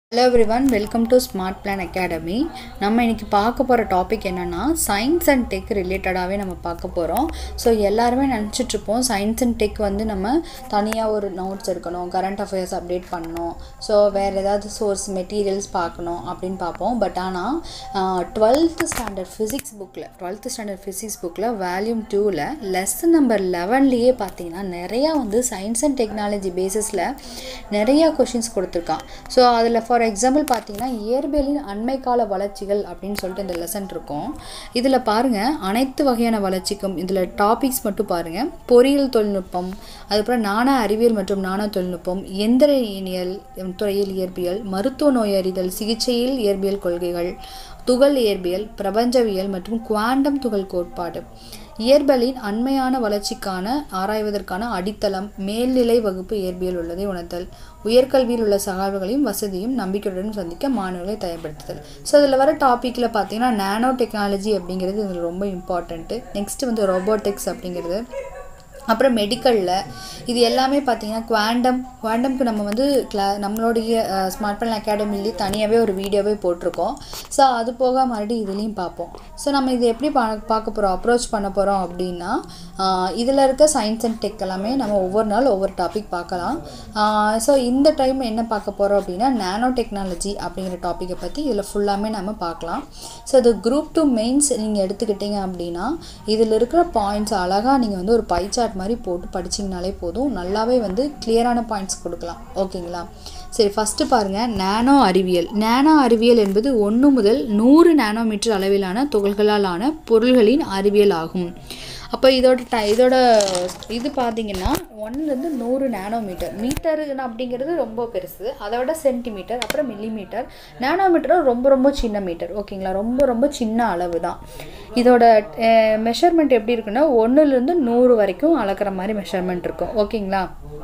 hello everyone welcome to smart plan academy நம்ம இன்னைக்கு பார்க்க போகிற டாபிக் என்னென்னா சயின்ஸ் அண்ட் டெக் ரிலேட்டடாகவே நம்ம பார்க்க போகிறோம் ஸோ எல்லாருமே நினச்சிட்ருப்போம் சயின்ஸ் அண்ட் டெக் வந்து நம்ம தனியாக ஒரு நோட்ஸ் எடுக்கணும் கரண்ட் அஃபேர்ஸ் அப்டேட் பண்ணணும் ஸோ வேறு ஏதாவது சோர்ஸ் மெட்டீரியல்ஸ் பார்க்கணும் அப்படின்னு பார்ப்போம் பட் ஆனால் டுவெல்த்து ஸ்டாண்டர்ட் ஃபிசிக்ஸ் புக்கில் டுவெல்த்து ஸ்டாண்டர்ட் ஃபிசிக்ஸ் புக்கில் வேல்யூம் டூவில் லெசன் நம்பர் லெவன்லேயே பார்த்தீங்கன்னா நிறையா வந்து சயின்ஸ் அண்ட் டெக்னாலஜி பேசிஸில் நிறையா கொஷின்ஸ் கொடுத்துருக்கான் ஸோ அதில் ஃபார் எக்ஸாம்பிள் பார்த்தீங்கன்னா இயற்பியலின் அண்மை கால வளர்ச்சிகள் அப்படின்னு சொல்லிட்டு இந்த லெசன் இருக்கும் இதில் பாருங்கள் அனைத்து வகையான வளர்ச்சிக்கும் இதில் டாபிக்ஸ் மட்டும் பாருங்கள் பொறியியல் தொழில்நுட்பம் அதுக்கப்புறம் நாண அறிவியல் மற்றும் நாண தொழில்நுட்பம் எந்திர இயனியல் துறையில் இயற்பியல் மருத்துவ நோயறிதல் சிகிச்சையில் இயற்பியல் கொள்கைகள் துகள் இயற்பியல் பிரபஞ்சவியல் மற்றும் குவாண்டம் துகள் கோட்பாடு இயற்பியலின் அண்மையான வளர்ச்சிக்கான ஆராய்வதற்கான அடித்தளம் மேல்நிலை வகுப்பு இயற்பியல் உள்ளதை உணர்த்தல் உயர்கல்வியில் உள்ள சகால்களையும் வசதியும் நம்பிக்கையுடன் சந்திக்க மாணவர்களை தயார்படுத்துதல் ஸோ இதில் வர டாப்பிக்கில் பார்த்தீங்கன்னா நானோ டெக்னாலஜி அப்படிங்கிறது இதில் ரொம்ப இம்பார்ட்டண்ட்டு நெக்ஸ்ட் வந்து ரோபோட்டிக்ஸ் அப்படிங்கிறது அப்புறம் மெடிக்கலில் இது எல்லாமே பார்த்தீங்கன்னா குவாண்டம் குவாண்டம்க்கு நம்ம வந்து கிளா நம்மளுடைய ஸ்மார்ட் பிளான் அகாடமிலேயே தனியாகவே ஒரு வீடியோவே போட்டிருக்கோம் ஸோ அது போக மறுபடியும் இதுலேயும் பார்ப்போம் ஸோ நம்ம இது எப்படி பா பார்க்க போகிறோம் அப்ரோச் பண்ண போகிறோம் அப்படின்னா இதில் இருக்க சயின்ஸ் அண்ட் டெக் எல்லாமே நம்ம ஒவ்வொரு நாள் ஒவ்வொரு டாபிக் பார்க்கலாம் ஸோ இந்த டைம் என்ன பார்க்க போகிறோம் அப்படின்னா நானோ டெக்னாலஜி அப்படிங்கிற டாப்பிக்கை பற்றி இதில் ஃபுல்லாமே நம்ம பார்க்கலாம் ஸோ இது குரூப் டூ மெயின்ஸ் நீங்கள் எடுத்துக்கிட்டீங்க அப்படின்னா இதில் இருக்கிற பாயிண்ட்ஸ் அழகாக நீங்கள் வந்து ஒரு பை சார்ட் மாதிரி போட்டு படிச்சிங்கனாலே போதும் நல்லாவே வந்து கிளியரான பாயிண்ட்ஸ் கொடுக்கலாம் ஓகேங்களா சரி ஃபஸ்ட்டு பாருங்கள் நானோ அறிவியல் நானோ அறிவியல் என்பது ஒன்று முதல் நூறு நானோமீட்டர் அளவிலான துகள்களாலான பொருள்களின் அறிவியல் ஆகும் அப்போ இதோட ட இதோட இது பார்த்தீங்கன்னா ஒன்றுலேருந்து நூறு நானோமீட்டர் மீட்டர் அப்படிங்கிறது ரொம்ப பெருசு அதை விட சென்டிமீட்டர் அப்புறம் மில்லிமீட்டர் நானோமீட்டரும் ரொம்ப ரொம்ப சின்ன மீட்டர் ஓகேங்களா ரொம்ப ரொம்ப சின்ன அளவு தான் இதோட மெஷர்மெண்ட் எப்படி இருக்குன்னா ஒன்றுலேருந்து நூறு வரைக்கும் அளக்கிற மாதிரி மெஷர்மெண்ட் இருக்கும் ஓகேங்களா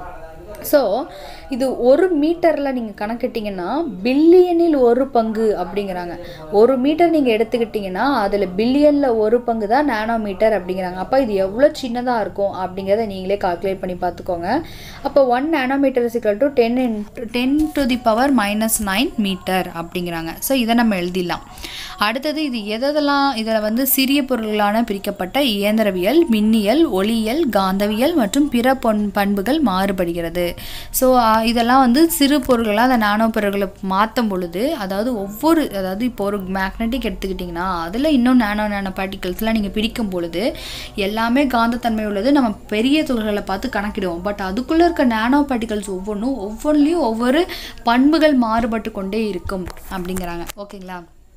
ஸோ இது ஒரு மீட்டரில் நீங்கள் கணக்கிட்டிங்கன்னா பில்லியனில் ஒரு பங்கு அப்படிங்கிறாங்க ஒரு மீட்டர் நீங்கள் எடுத்துக்கிட்டிங்கன்னா அதில் பில்லியனில் ஒரு பங்கு தான் நானோ மீட்டர் அப்படிங்கிறாங்க அப்போ இது எவ்வளோ சின்னதாக இருக்கும் அப்படிங்கிறத நீங்களே கால்குலேட் பண்ணி பார்த்துக்கோங்க அப்போ one nano metre is equal to ten ten to the power minus nine metre அப்படிங்கிறாங்க ஸோ இதை நம்ம எழுதிடலாம் அடுத்தது இது எதெல்லாம் இதில் வந்து சிறிய பொருள்களான பிரிக்கப்பட்ட இயந்திரவியல் மின்னியல் ஒளியியல் காந்தவியல் மற்றும் பிற பொன் பண்புகள் மாறுபடுகிறது ஸோ இதெல்லாம் வந்து சிறு பொருள்களாக அந்த நானோ பொருள்களை மாற்றும் பொழுது அதாவது ஒவ்வொரு அதாவது இப்போ ஒரு மேக்னெட்டிக் எடுத்துக்கிட்டிங்கன்னா அதில் இன்னும் நானோ நானோ பார்ட்டிகல்ஸ்லாம் நீங்கள் பிரிக்கும் பொழுது எல்லாமே காந்தத்தன்மை உள்ளது நம்ம பெரிய துகள்களை பார்த்து கணக்கிடுவோம் பட் அதுக்குள்ளே இருக்க நானோ பார்ட்டிகல்ஸ் ஒவ்வொன்றும் ஒவ்வொன்றிலையும் ஒவ்வொரு பண்புகள் மாறுபட்டு கொண்டே இருக்கும் அப்படிங்கிறாங்க ஓகேங்களா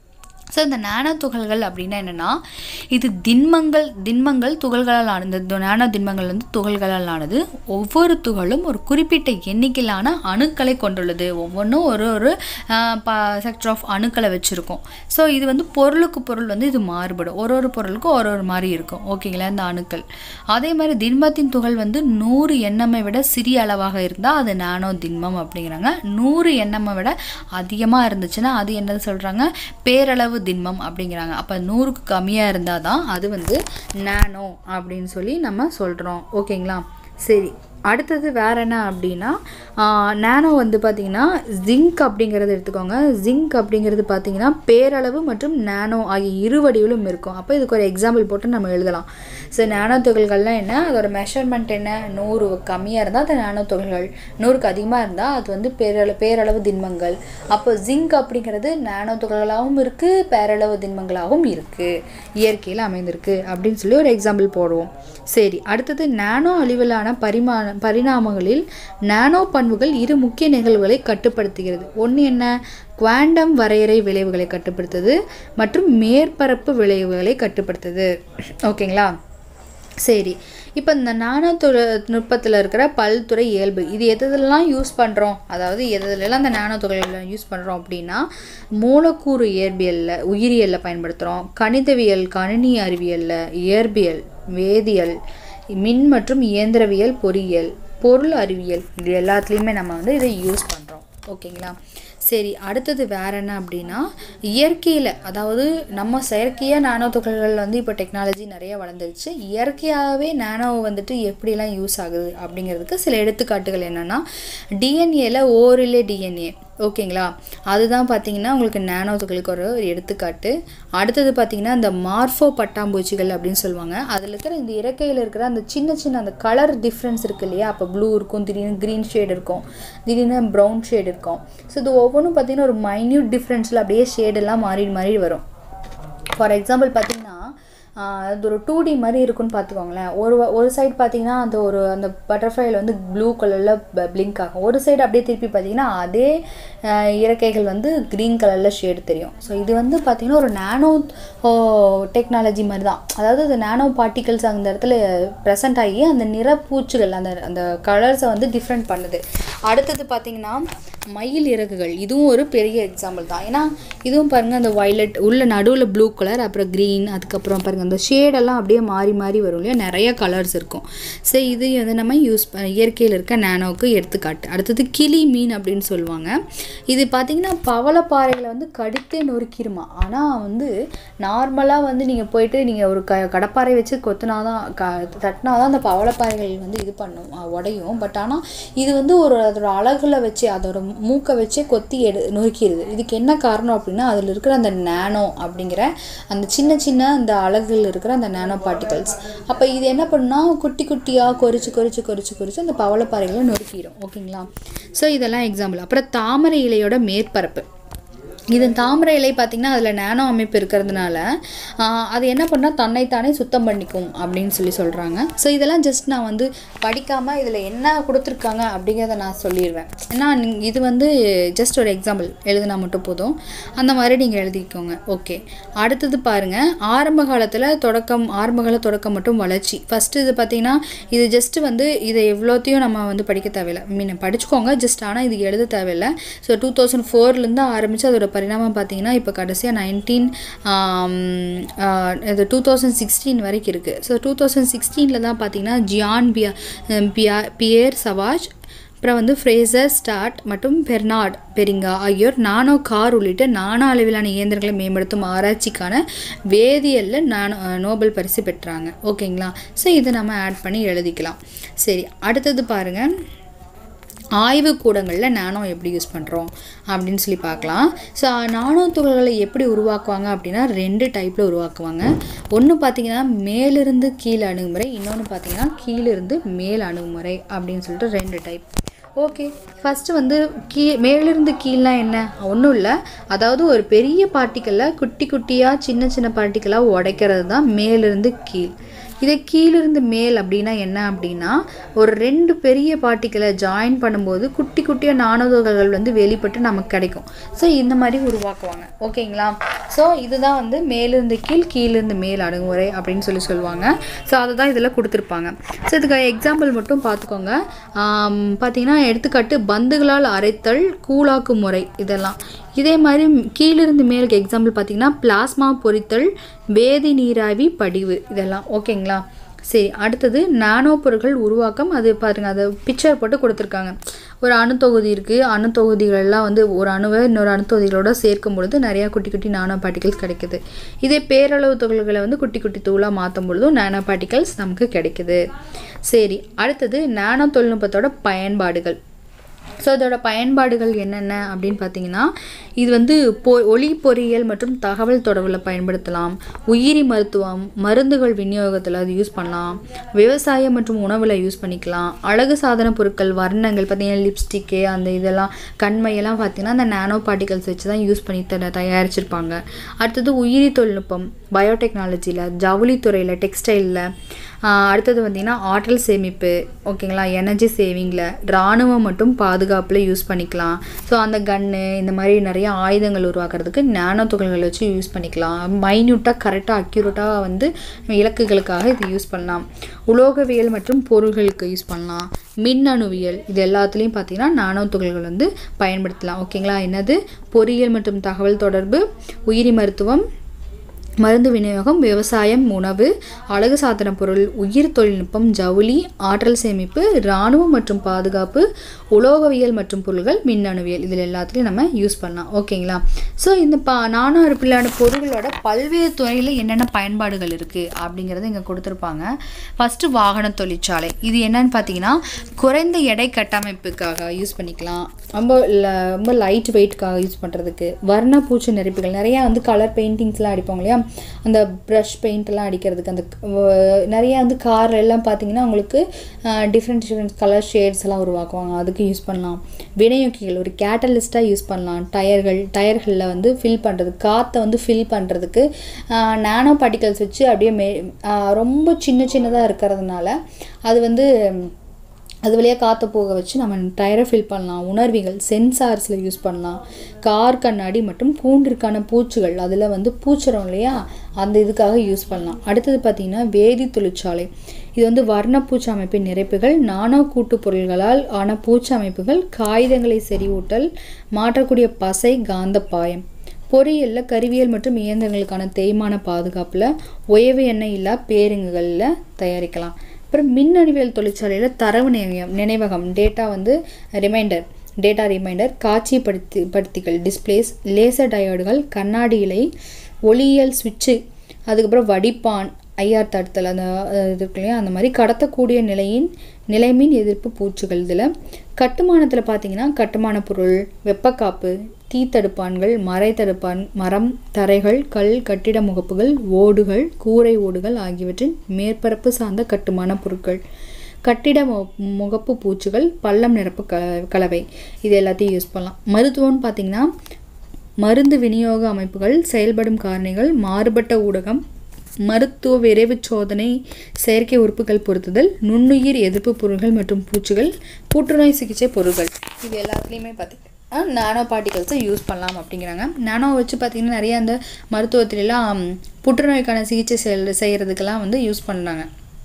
ஸோ இந்த நானோ துகள்கள் அப்படின்னா என்னென்னா இது திண்மங்கள் திண்மங்கள் துகள்களால் ஆனது இந்த நானோ திண்மங்கள் வந்து துகள்களால் ஆனது ஒவ்வொரு துகளும் ஒரு குறிப்பிட்ட எண்ணிக்கையிலான அணுக்களை கொண்டுள்ளது ஒவ்வொன்றும் ஒரு ஒரு செக்டர் ஆஃப் அணுக்களை வச்சுருக்கோம் ஸோ இது வந்து பொருளுக்கு பொருள் வந்து இது மாறுபடும் ஒரு ஒரு பொருளுக்கும் ஒரு ஒரு மாதிரி இருக்கும் ஓகேங்களா இந்த அணுக்கள் அதே மாதிரி திண்மத்தின் துகள் வந்து நூறு எண்ணமை விட சிறிய அளவாக இருந்தால் அது நானோ திண்மம் அப்படிங்கிறாங்க நூறு எண்ணமை விட அதிகமாக இருந்துச்சுன்னா அது என்னது சொல்கிறாங்க பேரளவு திண்மம் அப்படிங்கிறாங்க அப்போ நூறுக்கு கம்மியாக இருந்தால் தான் அது வந்து நானோ அப்படின்னு சொல்லி நம்ம சொல்கிறோம் ஓகேங்களா சரி அடுத்தது வேறு என்ன அப்படின்னா நானோ வந்து பார்த்திங்கன்னா ஜிங்க் அப்படிங்கிறது எடுத்துக்கோங்க ஜிங்க் அப்படிங்கிறது பார்த்திங்கன்னா பேரளவு மற்றும் நானோ ஆகிய இரு வடிவிலும் இருக்கும் அப்போ இதுக்கு ஒரு எக்ஸாம்பிள் போட்டு நம்ம எழுதலாம் ஸோ நானோ துகள்கள்லாம் என்ன அதோட மெஷர்மெண்ட் என்ன நூறு கம்மியாக இருந்தால் அது நானோ துகள்கள் நூறுக்கு அதிகமாக இருந்தால் அது வந்து பேரளவு பேரளவு திண்மங்கள் அப்போ ஜிங்க் அப்படிங்கிறது நானோ துகள்களாகவும் இருக்குது பேரளவு திண்மங்களாகவும் இருக்குது இயற்கையில் அமைந்திருக்கு அப்படின்னு சொல்லி ஒரு எக்ஸாம்பிள் போடுவோம் சரி அடுத்தது நானோ அழிவிலான பரிமாண பரிணாமங்களில் நானோ பண்புகள் இரு முக்கிய நிகழ்வுகளை கட்டுப்படுத்துகிறது ஒன்று என்ன குவாண்டம் வரையறை விளைவுகளை கட்டுப்படுத்துது மற்றும் மேற்பரப்பு விளைவுகளை கட்டுப்படுத்துது ஓகேங்களா சரி இப்போ இந்த நானோ தொழில்நுட்பத்தில் இருக்கிற பல்துறை இயல்பு இது எதுலாம் யூஸ் பண்ணுறோம் அதாவது எதுலலாம் அந்த நானோ துகள்கள் யூஸ் பண்ணுறோம் அப்படின்னா மூலக்கூறு இயற்பியலில் உயிரியலில் பயன்படுத்துகிறோம் கணிதவியல் கணினி அறிவியலில் இயற்பியல் வேதியியல் மின் மற்றும் இயந்திரவியல் பொறியியல் பொருள் அறிவியல் இது எல்லாத்துலேயுமே நம்ம வந்து இதை யூஸ் பண்ணுறோம் ஓகேங்களா சரி அடுத்தது வேற என்ன அப்படின்னா இயற்கையில் அதாவது நம்ம செயற்கையாக நானோ துகள்கள் வந்து இப்போ டெக்னாலஜி நிறைய வளர்ந்துருச்சு இயற்கையாகவே நானோ வந்துட்டு எப்படிலாம் யூஸ் ஆகுது அப்படிங்கிறதுக்கு சில எடுத்துக்காட்டுகள் என்னென்னா டிஎன்ஏல ஓரிலே டிஎன்ஏ ஓகேங்களா அதுதான் பார்த்தீங்கன்னா உங்களுக்கு நானோ துகளுக்கு ஒரு ஒரு எடுத்துக்காட்டு அடுத்தது பார்த்தீங்கன்னா இந்த மார்ஃபோ பட்டாம்பூச்சிகள் அப்படின்னு சொல்லுவாங்க அதில் இருக்கிற இந்த இறக்கையில் இருக்கிற அந்த சின்ன சின்ன அந்த கலர் டிஃப்ரென்ஸ் இருக்கு இல்லையா அப்போ ப்ளூ இருக்கும் திடீர்னு க்ரீன் ஷேட் இருக்கும் திடீர்னு ப்ரௌன் ஷேட் இருக்கும் ஸோ இது ஒவ்வொன்றும் பார்த்தீங்கன்னா ஒரு மைன்யூட் டிஃப்ரென்ஸில் அப்படியே ஷேடெல்லாம் மாறி மாறி வரும் ஃபார் எக்ஸாம்பிள் பார்த்தீங்கன்னா ஆஹ் அது ஒரு டூ டி மாதிரி இருக்குன்னு பார்த்துக்கோங்களேன் ஒரு வ- ஒரு சைடு பார்த்தீங்கன்னா அந்த ஒரு அந்த பட்டர்ஃப்ளைல வந்து ப்ளூ கலரில் பிளிங்க் ஆகும் ஒரு சைடு அப்படியே திருப்பி பார்த்தீங்கன்னா அதே ஆஹ் இறக்கைகள் வந்து க்ரீன் கலரில் ஷேடு தெரியும் ஸோ இது வந்து பார்த்தீங்கன்னா ஒரு நானோ டெக்னாலஜி மாதிரி தான் அதாவது இந்த நானோ பார்ட்டிகல்ஸ் அந்த இடத்துல ப்ரெசென்ட் ஆகி அந்த நிறப்பூச்சுகள் அந்த அந்த கலர்ஸை வந்து டிஃப்ரெண்ட் பண்ணுது அடுத்தது பார்த்தீங்கன்னா மயில் இறகுகள் இதுவும் ஒரு பெரிய எக்ஸாம்பிள் தான் ஏன்னா இதுவும் பாருங்கள் அந்த வயலட் உள்ள நடுவில் ப்ளூ கலர் அப்புறம் க்ரீன் அதுக்கப்புறம் பாருங்கள் அந்த ஷேடெல்லாம் அப்படியே மாறி மாறி வரும் இல்லையா நிறைய கலர்ஸ் இருக்கும் ஸோ இது வந்து நம்ம யூஸ் ப இயற்கையில் இருக்க நானோவுக்கு எடுத்துக்காட்டு அடுத்தது கிளி மீன் அப்படின்னு சொல்லுவாங்க இது பார்த்திங்கன்னா பவளப்பாறைகளை வந்து கடித்தே நொறுக்கிருமா ஆனால் வந்து நார்மலாக வந்து நீங்கள் போயிட்டு நீங்கள் ஒரு க கடப்பாறை வச்சு கொத்துனா தான் க தட்டினா தான் அந்த பவளப்பாறைகள் வந்து இது பண்ணும் அஹ் உடையும் பட் ஆனால் இது வந்து ஒரு அதோட அழகுல வச்சு அதோட மூக்கை வச்சே கொத்தி எடு நொறுக்கிடுது இதுக்கு என்ன காரணம் அப்படின்னா அதில் இருக்கிற அந்த நானோ அப்படிங்கிற அந்த சின்ன சின்ன அந்த அழகுல இருக்கிற அந்த நானோ பார்ட்டிகல்ஸ் அப்போ இது என்ன பண்ணுன்னா குட்டி குட்டியாக கொறிச்சு கொறிச்சு கொறிச்சு கொறிச்சு அந்த பவளப்பாறைகளை நொறுக்கிடும் ஓகேங்களா ஸோ இதெல்லாம் எக்ஸாம்பிள் அப்புறம் தாமரை இலையோட மேற்பரப்பு இது தாமரை இலை பார்த்திங்கன்னா அதில் நானோ அமைப்பு இருக்கிறதுனால ஆஹ், அது என்ன பண்ணால் தன்னைத்தானே சுத்தம் பண்ணிக்கும் அப்படின்னு சொல்லி சொல்கிறாங்க ஸோ இதெல்லாம் ஜஸ்ட் நான் வந்து படிக்காமல் இதில் என்ன கொடுத்துருக்காங்க அப்படிங்கிறத நான் சொல்லிடுவேன் ஏன்னா நீங்க- இது வந்து ஜஸ்ட் ஒரு எக்ஸாம்பிள் எழுதினா மட்டும் போதும் அந்த மாதிரி நீங்கள் எழுதிக்கோங்க ஓகே அடுத்தது பாருங்கள் ஆரம்ப காலத்தில் தொடக்கம் ஆரம்ப கால தொடக்கம் மட்டும் வளர்ச்சி ஃபஸ்ட்டு இது பார்த்தீங்கன்னா இது ஜஸ்ட் வந்து இதை எவ்வளோத்தையும் நம்ம வந்து படிக்க தேவையில்லை மீன் படிச்சுக்கோங்க ஜஸ்ட் ஆனால் இது எழுத தேவையில்லை ஸோ டூ தௌசண்ட் ஃபோர்லேருந்து ஆரம்பித்து அதோட பரிணாமம் பார்த்தீங்கன்னா இப்போ கடைசியாக நைன்டீன் இது டூ தௌசண்ட் சிக்ஸ்டீன் வரைக்கும் இருக்குது ஸோ டூ தௌசண்ட் சிக்ஸ்டீனில் தான் பார்த்தீங்கன்னா ஜியான் பியா பியா பியர் சவாஜ் அப்புறம் வந்து ஃப்ரேசர் ஸ்டார்ட் மற்றும் பெர்னார்ட் பெரிங்கா ஆகியோர் நானோ கார் உள்ளிட்ட நானோ அளவிலான இயந்திரங்களை மேம்படுத்தும் ஆராய்ச்சிக்கான வேதியியலில் நானோ நோபல் பரிசு பெற்றாங்க ஓகேங்களா ஸோ இதை நம்ம ஆட் பண்ணி எழுதிக்கலாம் சரி அடுத்தது பாருங்கள் ஆய்வு கூடங்களில் நானோ எப்படி யூஸ் பண்ணுறோம் அப்படின்னு சொல்லி பார்க்கலாம் ஸோ நானோ துகள்களை எப்படி உருவாக்குவாங்க அப்படின்னா ரெண்டு டைப்பில் உருவாக்குவாங்க ஒன்று பார்த்தீங்கன்னா மேலிருந்து கீழ் அணுகுமுறை இன்னொன்று பார்த்தீங்கன்னா கீழிருந்து மேல் அணுகுமுறை அப்படின்னு சொல்லிட்டு ரெண்டு டைப் ஓகே ஃபஸ்ட்டு வந்து கீ மேலிருந்து கீழ்னா என்ன ஒன்றும் இல்லை அதாவது ஒரு பெரிய பார்ட்டிக்கலில் குட்டி குட்டியாக சின்ன சின்ன பார்ட்டிக்கலாக உடைக்கிறது தான் மேலிருந்து கீழ் இதே கீழிருந்து மேல் அப்படின்னா என்ன அப்படின்னா ஒரு ரெண்டு பெரிய பார்ட்டிக்கலை ஜாயின் பண்ணும்போது குட்டி குட்டியாக நானோதுகள்கள் வந்து வெளிப்பட்டு நமக்கு கிடைக்கும் ஸோ இந்த மாதிரி உருவாக்குவாங்க ஓகேங்களா ஸோ இதுதான் வந்து மேலிருந்து கீழ் கீழிருந்து மேல் அணுகுமுறை அப்படின்னு சொல்லி சொல்லுவாங்க ஸோ அதை தான் இதில் கொடுத்துருப்பாங்க ஸோ இதுக்கு எக்ஸாம்பிள் மட்டும் பார்த்துக்கோங்க ஆம், பார்த்தீங்கன்னா எடுத்துக்காட்டு பந்துகளால் அரைத்தல் கூழாக்கு முறை இதெல்லாம் இதே மாதிரி கீழிருந்து மேலுக்கு எக்ஸாம்பிள் பார்த்தீங்கன்னா பிளாஸ்மா பொரித்தல் வேதி நீராவி படிவு இதெல்லாம் ஓகேங்களா சரி அடுத்தது நானோ பொருட்கள் உருவாக்கம் அது பாருங்க அதை பிக்சர் போட்டு கொடுத்துருக்காங்க ஒரு அணுத்தொகுதி இருக்குது அணுத்தொகுதிகளெல்லாம் வந்து ஒரு அணுவை இன்னொரு அணுத்தொகுதிகளோட சேர்க்கும் பொழுது நிறையா குட்டி குட்டி நானோ பார்ட்டிகல்ஸ் கிடைக்குது இதே பேரளவு துகள்களை வந்து குட்டி குட்டி தூளாக மாற்றும் பொழுதும் நானோ பார்ட்டிகல்ஸ் நமக்கு கிடைக்குது சரி அடுத்தது நானோ தொழில்நுட்பத்தோட பயன்பாடுகள் ஸோ இதோட பயன்பாடுகள் என்னென்ன அப்படின்னு பார்த்தீங்கன்னா இது வந்து பொ ஒளி பொறியியல் மற்றும் தகவல் தொடர்பில் பயன்படுத்தலாம் உயிரி மருத்துவம் மருந்துகள் விநியோகத்தில் அது யூஸ் பண்ணலாம் விவசாயம் மற்றும் உணவில் யூஸ் பண்ணிக்கலாம் அழகு சாதன பொருட்கள் வர்ணங்கள் பார்த்தீங்கன்னா லிப்ஸ்டிக்கு அந்த இதெல்லாம் கண்மையெல்லாம் பார்த்தீங்கன்னா அந்த நானோ பார்ட்டிகல்ஸ் வச்சு தான் யூஸ் பண்ணி த தயாரிச்சிருப்பாங்க அடுத்தது உயிரி தொழில்நுட்பம் பயோடெக்னாலஜியில் ஜவுளித்துறையில் டெக்ஸ்டைலில் அடுத்தது பார்த்திங்கன்னா ஆற்றல் சேமிப்பு ஓகேங்களா எனர்ஜி சேவிங்கில் இராணுவம் மற்றும் பாதுகாப்பில் யூஸ் பண்ணிக்கலாம் ஸோ அந்த கன்னு இந்த மாதிரி நிறைய ஆயுதங்கள் உருவாக்குறதுக்கு நானோ துகள்களை வச்சு யூஸ் பண்ணிக்கலாம் மைன்யூட்டாக கரெக்டாக அக்யூரேட்டாக வந்து இலக்குகளுக்காக இது யூஸ் பண்ணலாம் உலோகவியல் மற்றும் பொருள்களுக்கு யூஸ் பண்ணலாம் மின்னணுவியல் இது எல்லாத்துலேயும் பார்த்தீங்கன்னா நானோ துகள்கள் வந்து பயன்படுத்தலாம் ஓகேங்களா என்னது பொறியியல் மற்றும் தகவல் தொடர்பு உயிரி மருத்துவம் மருந்து விநியோகம் விவசாயம் உணவு அழகு சாதன பொருள் உயிர் தொழில்நுட்பம் ஜவுளி ஆற்றல் சேமிப்பு இராணுவம் மற்றும் பாதுகாப்பு உலோகவியல் மற்றும் பொருள்கள் மின்னணுவியல் இதில் எல்லாத்துலேயும் நம்ம யூஸ் பண்ணலாம் ஓகேங்களா ஸோ இந்த பா நானோ அறுப்பிலான பொருள்களோட பல்வேறு துறையில் என்னென்ன பயன்பாடுகள் இருக்குது அப்படிங்கிறத இங்கே கொடுத்துருப்பாங்க ஃபஸ்ட்டு வாகன தொழிற்சாலை இது என்னன்னு பார்த்தீங்கன்னா குறைந்த எடை கட்டமைப்புக்காக யூஸ் பண்ணிக்கலாம் ரொம்ப ல- ரொம்ப லைட் வெயிட்காக யூஸ் பண்ணுறதுக்கு வர்ண பூச்சி நெருப்பிகள் நிறையா வந்து கலர் பெயிண்டிங்ஸ்லாம் அடிப்பாங்க இல்லையா அந்த ப்ரஷ் பெயிண்ட்லாம் அடிக்கிறதுக்கு அந்த வ- நிறையா வந்து கார் எல்லாம் பார்த்தீங்கன்னா உங்களுக்கு டிஃப்ரெண்ட் டிஃப்ரெண்ட் கலர் ஷேட்ஸ் எல்லாம் உருவாக்குவாங்க அதுக்கு யூஸ் பண்ணலாம் வினையூக்கிகள் ஒரு கேட்டலிஸ்ட்டாக யூஸ் பண்ணலாம் டயர்கள் டயர்களில் வந்து ஃபில் பண்ணுறதுக்கு காற்றை வந்து ஃபில் பண்ணுறதுக்கு நானோ பார்ட்டிகல்ஸ் வச்சு அப்படியே மே ஆஹ் ரொம்ப சின்ன சின்னதாக இருக்கிறதுனால அது வந்து அது வழியாக காற்றை போக வச்சு நம்ம டயரை ஃபில் பண்ணலாம் உணர்விகள் சென்சார்ஸில் யூஸ் பண்ணலாம் கார் கண்ணாடி மற்றும் கூண்டிற்கான பூச்சிகள் அதில் வந்து பூச்சிரும் இல்லையா அந்த இதுக்காக யூஸ் பண்ணலாம் அடுத்தது பார்த்திங்கன்னா வேதி தொழிற்சாலை இது வந்து வர்ணப்பூச்சி அமைப்பின் நிறைப்புகள் நானோ கூட்டு பொருள்களால் ஆன பூச்சி அமைப்புகள் காகிதங்களை செறிவூட்டல் மாற்றக்கூடிய பசை காந்தப்பாயம் பொறியியலில் கருவியல் மற்றும் இயந்திரங்களுக்கான தேய்மான பாதுகாப்பில் உயவு எண்ணெய் இல்லா பேருங்குகளில் தயாரிக்கலாம் அப்புறம் மின்னணுவியல் தொழிற்சாலையில் தரவு நினைவகம் நினைவகம் டேட்டா வந்து ரிமைண்டர் டேட்டா ரிமைண்டர் காட்சிப்படுத்தி படுத்திகள் டிஸ்பிளேஸ் லேசர் டயோடுகள் கண்ணாடி இலை ஒளியியல் சுவிட்சு அதுக்கப்புறம் வடிப்பான் ஐஆர் தடுத்தல் அந்த அஹ், இது இருக்கு இல்லையா அந்த மாதிரி கடத்தக்கூடிய நிலையின் நிலைமின் எதிர்ப்பு பூச்சிகள் இதில் கட்டுமானத்தில் பார்த்தீங்கன்னா கட்டுமான பொருள் வெப்பக்காப்பு தீ தடுப்பான்கள் மறை தடுப்பான் மரம் தரைகள் கல் கட்டிட முகப்புகள் ஓடுகள் கூரை ஓடுகள் ஆகியவற்றின் மேற்பரப்பு சார்ந்த கட்டுமான பொருட்கள் கட்டிட மு- முகப்பு பூச்சிகள் பள்ளம் நிரப்பு க கலவை இது எல்லாத்தையும் யூஸ் பண்ணலாம் மருத்துவம்னு பார்த்தீங்கன்னா மருந்து விநியோக அமைப்புகள் செயல்படும் காரணிகள் மாறுபட்ட ஊடகம் மருத்துவ விரைவு சோதனை செயற்கை உறுப்புகள் பொருத்துதல் நுண்ணுயிர் எதிர்ப்பு பொருட்கள் மற்றும் பூச்சிகள் புற்றுநோய் சிகிச்சை பொருட்கள் இது எல்லாத்துலேயுமே பார்த்திங்கன்னா நானோ பார்ட்டிகல்ஸை யூஸ் பண்ணலாம் அப்படிங்கிறாங்க நானோ வச்சு பார்த்திங்கன்னா நிறைய அந்த மருத்துவத்திலலாம் புற்றுநோய்க்கான சிகிச்சை செயல் செய்கிறதுக்கெல்லாம் வந்து யூஸ் பண்ணுறாங்க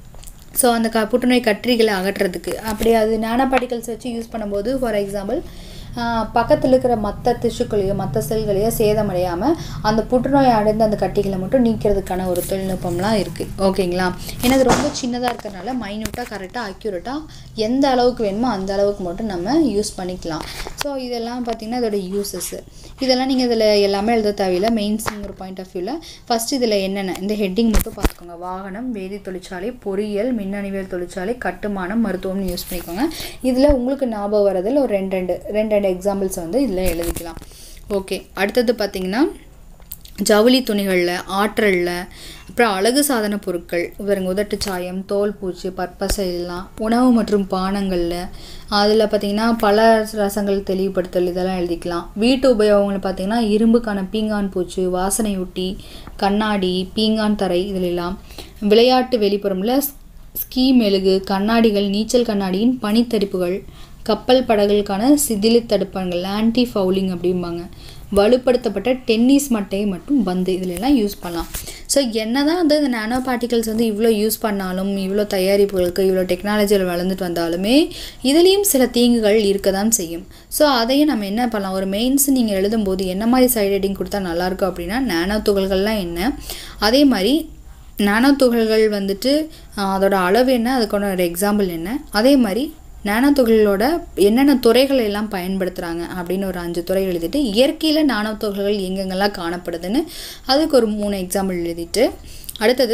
ஸோ அந்த க புற்றுநோய் கற்றிகளை அகற்றுறதுக்கு அப்படி அது நானோ பார்ட்டிகல்ஸ் வச்சு யூஸ் பண்ணும்போது ஃபார் எக்ஸாம்பிள் பக்கத்தில் இருக்கிற மற்ற திசுக்களையோ மற்ற செல்களையோ சேதமடையாமல் அந்த புற்றுநோய் அடைந்த அந்த கட்டிகளை மட்டும் நீக்கிறதுக்கான ஒரு தொழில்நுட்பம்லாம் இருக்குது ஓகேங்களா ஏன்னா அது ரொம்ப சின்னதாக இருக்கிறனால மைன்யூட்டாக கரெக்டாக அக்யூரேட்டாக எந்த அளவுக்கு வேணுமோ அந்த அளவுக்கு மட்டும் நம்ம யூஸ் பண்ணிக்கலாம் ஸோ இதெல்லாம் பார்த்திங்கன்னா இதோட யூசஸ் இதெல்லாம் நீங்கள் இதில் எல்லாமே எழுத தேவையில்லை மெயின்ஸுங்கிற பாயிண்ட் ஆஃப் வியூவில் ஃபஸ்ட் இதில் என்னென்ன இந்த ஹெட்டிங் மட்டும் பார்த்துக்கோங்க வாகனம் வேதி தொழிற்சாலை பொறியியல் மின்னணுவியல் தொழிற்சாலை கட்டுமானம் மருத்துவம்னு யூஸ் பண்ணிக்கோங்க இதில் உங்களுக்கு ஞாபகம் வரதில் ஒரு ரெண்டு ரெண்டு ரெண்டு ரெண்டு எக்ஸாம்பிள்ஸ் வந்து இதில் எழுதிக்கலாம் ஓகே அடுத்தது பார்த்தீங்கன்னா ஜவுளி துணிகளில் ஆற்றலில் அப்புறம் அழகு சாதன பொருட்கள் பாருங்க உதட்டு சாயம் தோல் பூச்சி பற்பசை எல்லாம் உணவு மற்றும் பானங்களில் அதில் பார்த்தீங்கன்னா பல ரசங்கள் தெளிவுபடுத்தல் இதெல்லாம் எழுதிக்கலாம் வீட்டு உபயோகங்கள் பார்த்தீங்கன்னா இரும்புக்கான பீங்கான் பூச்சு வாசனையூட்டி கண்ணாடி பீங்கான் தரை இதில் எல்லாம் விளையாட்டு வெளிப்புறமில் ஸ்கீ மெழுகு கண்ணாடிகள் நீச்சல் கண்ணாடியின் பனித்தடுப்புகள் கப்பல் படகுகளுக்கான சிதிலி தடுப்பான்கள் ஆன்டி ஃபவுலிங் அப்படிம்பாங்க வலுப்படுத்தப்பட்ட டென்னிஸ் மட்டை மற்றும் பந்து இதுல எல்லாம் யூஸ் பண்ணலாம் ஸோ என்னதான் வந்து இந்த நானோ பார்ட்டிகல்ஸ் வந்து இவ்வளோ யூஸ் பண்ணாலும் இவ்வளோ தயாரிப்புகளுக்கு இவ்வளோ டெக்னாலஜியில் வளர்ந்துட்டு வந்தாலுமே இதுலேயும் சில தீங்குகள் இருக்க தான் செய்யும் ஸோ அதையும் நம்ம என்ன பண்ணலாம் ஒரு மெயின்ஸ் நீங்கள் எழுதும்போது என்ன மாதிரி சைட் ஹெட்டிங் கொடுத்தா நல்லாயிருக்கும் அப்படின்னா நானோ துகள்கள்லாம் என்ன அதே மாதிரி நானோ துகள்கள் வந்துட்டு ஆஹ், அதோட அளவு என்ன அதுக்கான ஒரு எக்ஸாம்பிள் என்ன அதே மாதிரி நானோ துகள்களோட என்னென்ன துறைகள் எல்லாம் பயன்படுத்துகிறாங்க அப்படின்னு ஒரு அஞ்சு துறை எழுதிட்டு இயற்கையில் நானோ துகள்கள் எங்கெங்கெல்லாம் காணப்படுதுன்னு அதுக்கு ஒரு மூணு எக்ஸாம்பிள் எழுதிட்டு அடுத்தது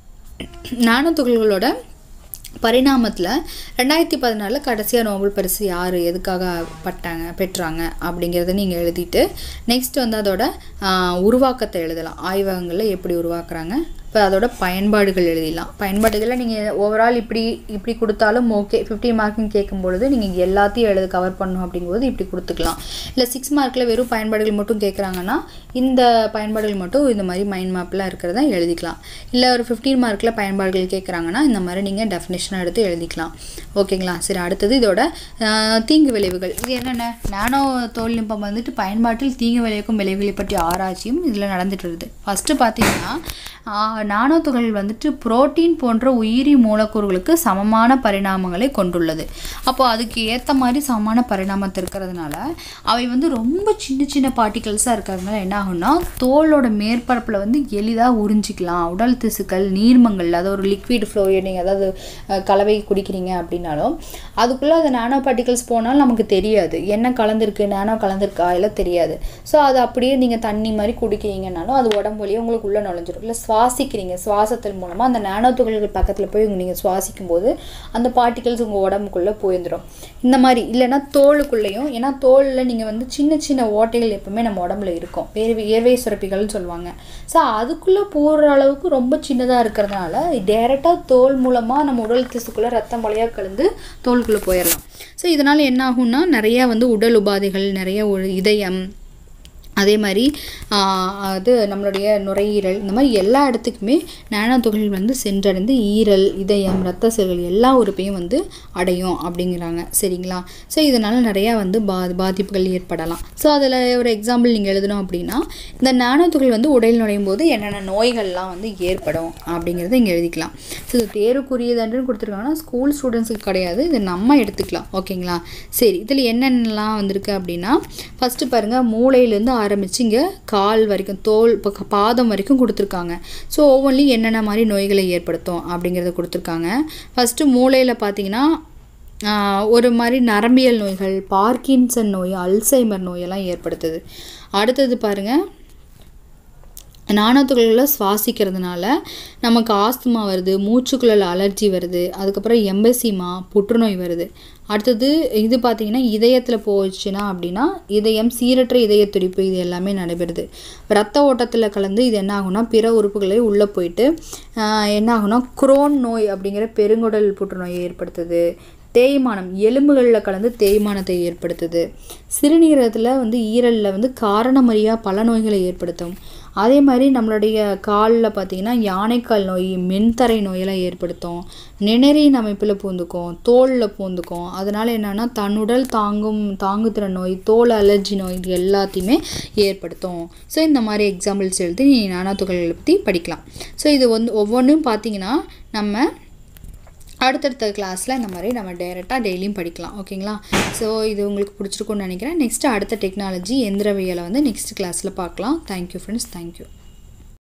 நானோ துகள்களோட பரிணாமத்தில் ரெண்டாயிரத்தி பதினாலில் கடைசியாக நோபல் பரிசு யார் எதுக்காக பட்டாங்க பெற்றாங்க அப்படிங்கிறத நீங்கள் எழுதிட்டு நெக்ஸ்ட் வந்து அதோட ஆஹ், உருவாக்கத்தை எழுதலாம் ஆய்வகங்களில் எப்படி உருவாக்குறாங்க இப்போ அதோட பயன்பாடுகள் எழுதிடலாம் பயன்பாடுகளை நீங்கள் ஓவரால் இப்படி இப்படி கொடுத்தாலும் ஓகே ஃபிஃப்டி மார்க்கிங் கேட்கும்பொழுது நீங்கள் எல்லாத்தையும் எழுத கவர் பண்ணணும் அப்படிங்கும்போது இப்படி கொடுத்துக்கலாம் இல்லை சிக்ஸ் மார்க்கில் வெறும் பயன்பாடுகள் மட்டும் கேட்குறாங்கன்னா இந்த பயன்பாடுகள் மட்டும் இந்த மாதிரி மைண்ட் மேப்பில் இருக்கிறத எழுதிக்கலாம் இல்லை ஒரு ஃபிஃப்டீன் மார்க்கில் பயன்பாடுகள் கேட்குறாங்கன்னா இந்த மாதிரி நீங்கள் டெஃபினேஷனாக எடுத்து எழுதிக்கலாம் ஓகேங்களா சரி அடுத்தது இதோட ஆஹ், தீங்கு விளைவுகள் இது என்னென்ன நானோ தொழில்நுட்பம் வந்துட்டு பயன்பாட்டில் தீங்கு விளைவிக்கும் விளைவுகளை பற்றி ஆராய்ச்சியும் இதில் நடந்துட்டு வருது ஃபஸ்ட்டு பார்த்தீங்கன்னா நானோ துகள் வந்துட்டு புரோட்டீன் போன்ற உயிரி மூலக்கூறுகளுக்கு சமமான பரிணாமங்களை கொண்டுள்ளது அப்போ அதுக்கு ஏற்ற மாதிரி சமமான பரிணாமத்தை இருக்கிறதுனால அவை வந்து ரொம்ப சின்ன சின்ன பார்ட்டிகல்ஸாக இருக்கிறதுனால என்ன ஆகும்னா தோலோட மேற்பரப்பில் வந்து எளிதாக உறிஞ்சிக்கலாம் உடல் திசுக்கள் நீர்மங்கள் அதாவது ஒரு லிக்விட் ஃப்ளோ நீங்கள் அதாவது அஹ், கலவை குடிக்கிறீங்க அப்படின்னாலும் அதுக்குள்ளே அந்த நானோ பார்ட்டிகல்ஸ் போனாலும் நமக்கு தெரியாது என்ன கலந்துருக்கு நானோ கலந்துருக்கா எல்லாம் தெரியாது ஸோ அது அப்படியே நீங்கள் தண்ணி மாதிரி குடிக்கிறீங்கனாலும் அது உடம்பு வழியே உங்களுக்கு உள்ளே நுழைஞ்சிரும் இல்லை சுவாசிக்கிறீங்க சுவாசத்தின் மூலமாக அந்த நானோ துகள்கள் பக்கத்தில் போய் நீங்கள் சுவாசிக்கும் போது அந்த பார்ட்டிகல்ஸ் உங்கள் உடம்புக்குள்ளே போயிருந்துடும் இந்த மாதிரி இல்லைன்னா தோலுக்குள்ளேயும் ஏன்னா தோலில் நீங்கள் வந்து சின்ன சின்ன ஓட்டைகள் எப்பவுமே நம்ம உடம்புல இருக்கும் வேர்வை ஏர்வை சுரப்பிகள்னு சொல்லுவாங்க ஸோ அதுக்குள்ளே போகிற அளவுக்கு ரொம்ப சின்னதாக இருக்கிறதுனால டேரெக்டாக தோல் மூலமாக நம்ம உடல் திசுக்குள்ளே ரத்தம் வழியாக கலந்து தோலுக்குள்ளே போயிடலாம் ஸோ இதனால் என்ன ஆகும்னா நிறையா வந்து உடல் உபாதைகள் நிறைய ஒரு இதயம் அதே மாதிரி ஆஹ், அது நம்மளுடைய நுரையீரல் இந்த மாதிரி எல்லா இடத்துக்குமே நானோ துகள்கள் வந்து சென்றடைந்து ஈரல் இதயம் இரத்த செல்கள் எல்லா உறுப்பையும் வந்து அடையும் அப்படிங்கிறாங்க சரிங்களா ஸோ இதனால் நிறையா வந்து பா பாதிப்புகள் ஏற்படலாம் ஸோ அதில் ஒரு எக்ஸாம்பிள் நீங்கள் எழுதணும் அப்படின்னா இந்த நானோ துகள் வந்து உடல் நுழையும் போது என்னென்ன நோய்கள்லாம் வந்து ஏற்படும் அப்படிங்கிறத இங்கே எழுதிக்கலாம் ஸோ இது தேர்வுக்குரியதுன்னு கொடுத்துருக்காங்கன்னா ஸ்கூல் ஸ்டூடெண்ட்ஸுக்கு கிடையாது இது நம்ம எடுத்துக்கலாம் ஓகேங்களா சரி இதில் என்னென்னலாம் வந்திருக்கு அப்படின்னா ஃபஸ்ட்டு பாருங்கள் மூளையிலேருந்து ஆரம்பித்து இங்கே கால் வரைக்கும் தோல் இப்போ க- பாதம் வரைக்கும் கொடுத்துருக்காங்க ஸோ ஒவ்வொன்றிலையும் என்னென்ன மாதிரி நோய்களை ஏற்படுத்தும் அப்படிங்கிறத கொடுத்துருக்காங்க ஃபஸ்ட்டு மூளையில் பார்த்தீங்கன்னா ஆஹ், ஒரு மாதிரி நரம்பியல் நோய்கள் பார்க்கின்சன் நோய் அல்சைமர் நோயெல்லாம் ஏற்படுத்துது அடுத்தது பாருங்கள் நானோத்துகளில் சுவாசிக்கிறதுனால நமக்கு ஆஸ்துமா வருது மூச்சுக்குழல் அலர்ஜி வருது அதுக்கப்புறம் எம்பசிமா புற்றுநோய் வருது அடுத்தது இது பார்த்திங்கன்னா இதயத்தில் போச்சுன்னா அப்படின்னா இதயம் சீரற்ற இதய துடிப்பு இது எல்லாமே நடைபெறுது ரத்த ஓட்டத்தில் கலந்து இது என்ன ஆகும்னா பிற உறுப்புகளே உள்ளே போயிட்டு ஆஹ், என்ன ஆகும்னா குரோன் நோய் அப்படிங்கிற பெருங்குடல் புற்றுநோயை ஏற்படுத்துது தேய்மானம் எலும்புகளில் கலந்து தேய்மானத்தை ஏற்படுத்துது சிறுநீரகத்தில் வந்து ஈரலில் வந்து காரணமறியா பல நோய்களை ஏற்படுத்தும் அதே மாதிரி நம்மளுடைய காலில் பார்த்தீங்கன்னா யானைக்கால் நோய் மென்தரை நோயெல்லாம் ஏற்படுத்தும் நிணரின் அமைப்பில் பூந்துக்கும் தோலில் பூந்துக்கும் அதனால் என்னென்னா தன்னுடல் தாங்கும் தாங்குத்திறன் நோய் தோல் அலர்ஜி நோய் இது எல்லாத்தையுமே ஏற்படுத்தும் ஸோ இந்த மாதிரி எக்ஸாம்பிள்ஸ் எழுதி நீ நானா துகள்களை பற்றி படிக்கலாம் ஸோ இது வந்து ஒவ்வொன்றும் பார்த்தீங்கன்னா நம்ம அடுத்தடுத்த கிளாஸில் இந்த மாதிரி நம்ம டைரெக்டாக டெய்லியும் படிக்கலாம் ஓகேங்களா ஸோ இது உங்களுக்கு பிடிச்சிருக்கும்னு நினைக்கிறேன் நெக்ஸ்ட்டு அடுத்த டெக்னாலஜி எந்திரவியலை வந்து நெக்ஸ்ட் கிளாஸில் பார்க்கலாம் தேங்க்யூ ஃப்ரெண்ட்ஸ் தேங்க்யூ